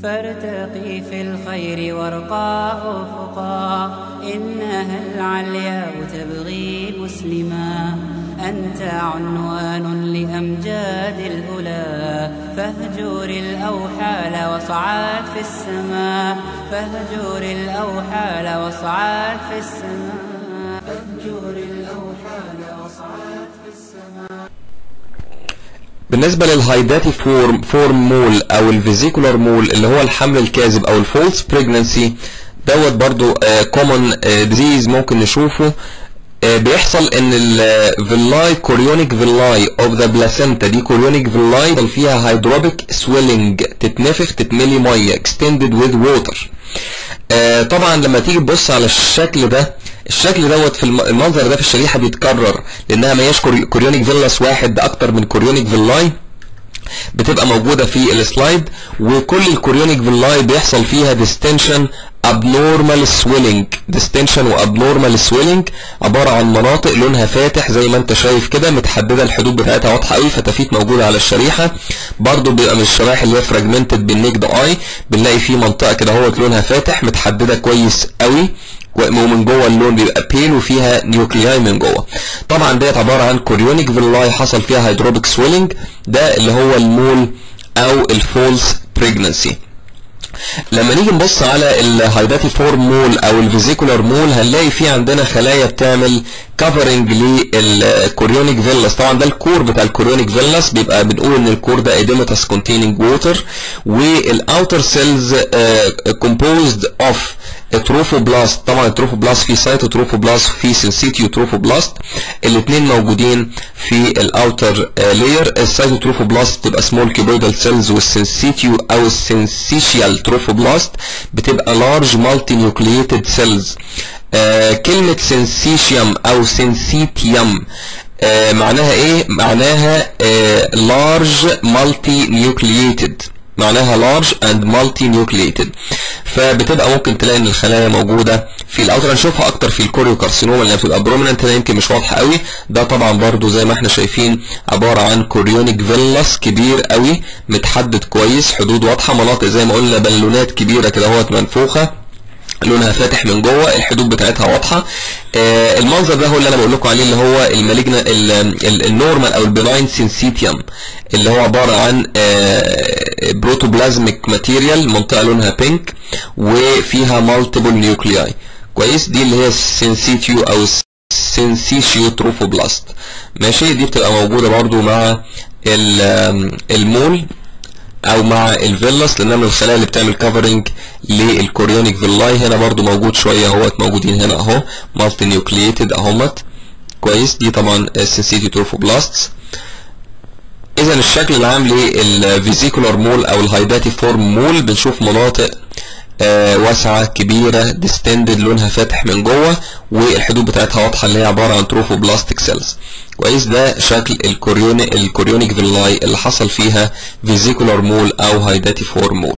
فارتقي في الخير وارقى أفقا إنها العلياء تبغي مسلما أنت عنوان لأمجاد الأولى فاهجر الأوحال واصعد في السماء فاهجر الأوحال واصعد في السماء فاهجر الأوحال واصعد في السماء بالنسبة للهايداتي فورم فورم مول او الفيزيكولار مول اللي هو الحمل الكاذب او الفولس بريجنانسي دوت برضو كومن ديزيز ممكن نشوفه آه، بيحصل ان الفيلاي كوريونيك فيلاي اوف ذا بلاسنتا دي كوريونيك فيلاي فيها هيدروبيك سويلنج تتنفخ تتملي ميه extended with water آه، طبعا لما تيجي تبص على الشكل ده الشكل دوت في الم- المنظر ده في الشريحه بيتكرر لانها ما هياش كوري- كوريونيك فيلاس واحد ده اكتر من كوريونيك فيلاي بتبقى موجودة في السلايد وكل الكوريونيك فيلاي بيحصل فيها ديستنشن abnormal swelling ديستنشن وابنورمال swelling عبارة عن مناطق لونها فاتح زي ما انت شايف كده متحددة الحدود بتاعتها واضحة قوي فتافيت موجودة على الشريحة برضو بيبقى من الشرايح اللي هي فراجمنتد بالنيكد اي بنلاقي فيه منطقة كده هو لونها فاتح متحددة كويس قوي ومن جوه اللون بيبقى بيل وفيها نيوكلياي من جوه طبعا ديت عباره عن كوريونيك فيلاي حصل فيها هيدروبيك سويلنج ده اللي هو المول او الفولس بريجنسي لما نيجي نبص على الهايداتي فورم مول او الفيزيكولار مول هنلاقي في عندنا خلايا بتعمل كفرنج للكوريونيك فيلاس طبعا ده الكور بتاع الكوريونيك فيلاس بيبقى بنقول ان الكور ده اديمتاس كونتيننج ووتر والاوتر سيلز كومبوزد اوف تروفوبلاست طبعا التروفوبلاست في سايتوتروفوبلاست في سنسيتيوتروفوبلاست الاثنين موجودين في الاوتر لاير السايتوتروفوبلاست بتبقى سمول كيبويدال سيلز والسنسيتيو او السنسيشيال تروفوبلاست بتبقى لارج مالتي نيوكلييتد سيلز كلمة سنسيشيوم او سنسيتيوم آه معناها ايه معناها لارج مالتي نيوكلييتد معناها large and multi-nucleated فبتبقى ممكن تلاقي ان الخلايا موجوده في الاوتر نشوفها اكتر في الكوريو كارسينوما اللي بتبقى بروميننت هنا يمكن مش واضحه قوي ده طبعا برضو زي ما احنا شايفين عباره عن كوريونيك فيلاس كبير قوي متحدد كويس حدود واضحه مناطق زي ما قلنا بالونات كبيره كده اهوت منفوخه لونها فاتح من جوه الحدود بتاعتها واضحه آه المنظر ده هو اللي انا بقول لكم عليه اللي هو المالجنا النورمال او البناين سينسيتيوم اللي هو عباره عن آه بروتوبلازميك ماتيريال منطقه لونها بينك وفيها مالتيبل نيوكلياي كويس دي اللي هي السنسيتيو او السنسيشيو تروفوبلاست ماشي دي بتبقى موجوده برضو مع المول او مع الفيلاس لانها من الخلايا اللي بتعمل كفرنج للكوريونيك فيلاي هنا برضو موجود شويه اهوت موجودين هنا اهو مالتي نيوكلييتد اهوت كويس دي طبعا السنسيتي تروفوبلاست اذا الشكل العام للفيزيكولار مول او الهايداتي فورم مول بنشوف مناطق آه واسعة كبيرة ديستندد لونها فاتح من جوه والحدود بتاعتها واضحة اللي هي عبارة عن تروفوبلاستيك سيلز كويس ده شكل الكوريوني الكوريونيك فيلاي اللي حصل فيها فيزيكولار مول او هايداتي فورم مول